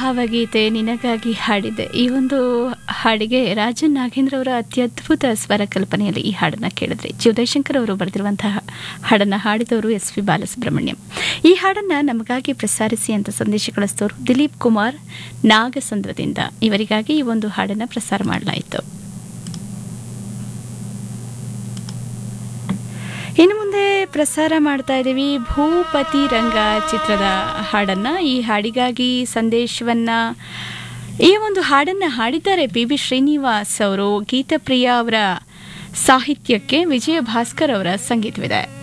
ಭಾವಗೀತೆ ನಿನಗಾಗಿ ಹಾಡಿದೆ ಈ ಒಂದು ಹಾಡಿಗೆ ರಾಜನ್ ನಾಗೇಂದ್ರ ಅವರ ಅತ್ಯದ್ಭುತ ಸ್ವರ ಕಲ್ಪನೆಯಲ್ಲಿ ಈ ಹಾಡನ್ನ ಕೇಳಿದ್ರಿ ಜೀವದಯಶಂಕರ್ ಅವರು ಬರೆದಿರುವಂತಹ ಹಾಡನ್ನ ಹಾಡಿದವರು ಎಸ್ ಪಿ ಬಾಲಸುಬ್ರಹ್ಮಣ್ಯಂ ಈ ಹಾಡನ್ನ ನಮಗಾಗಿ ಪ್ರಸಾರಿಸಿ ಅಂತ ಸಂದೇಶ ಕಳಿಸಿದವರು ದಿಲೀಪ್ ಕುಮಾರ್ ನಾಗಸಂದ್ರದಿಂದ ಇವರಿಗಾಗಿ ಈ ಒಂದು ಹಾಡನ್ನ ಪ್ರಸಾರ ಮಾಡಲಾಯಿತು ಇನ್ನು ಮುಂದೆ ಪ್ರಸಾರ ಮಾಡ್ತಾ ಇದ್ದೀವಿ ಭೂಪತಿ ರಂಗ ಚಿತ್ರದ ಹಾಡನ್ನ ಈ ಹಾಡಿಗಾಗಿ ಸಂದೇಶವನ್ನ ಈ ಒಂದು ಹಾಡನ್ನ ಹಾಡಿದ್ದಾರೆ ಪಿ ಬಿ ಶ್ರೀನಿವಾಸ್ ಅವರು ಗೀತಪ್ರಿಯ ಅವರ ಸಾಹಿತ್ಯಕ್ಕೆ ವಿಜಯ ಭಾಸ್ಕರ್ ಅವರ ಸಂಗೀತವಿದೆ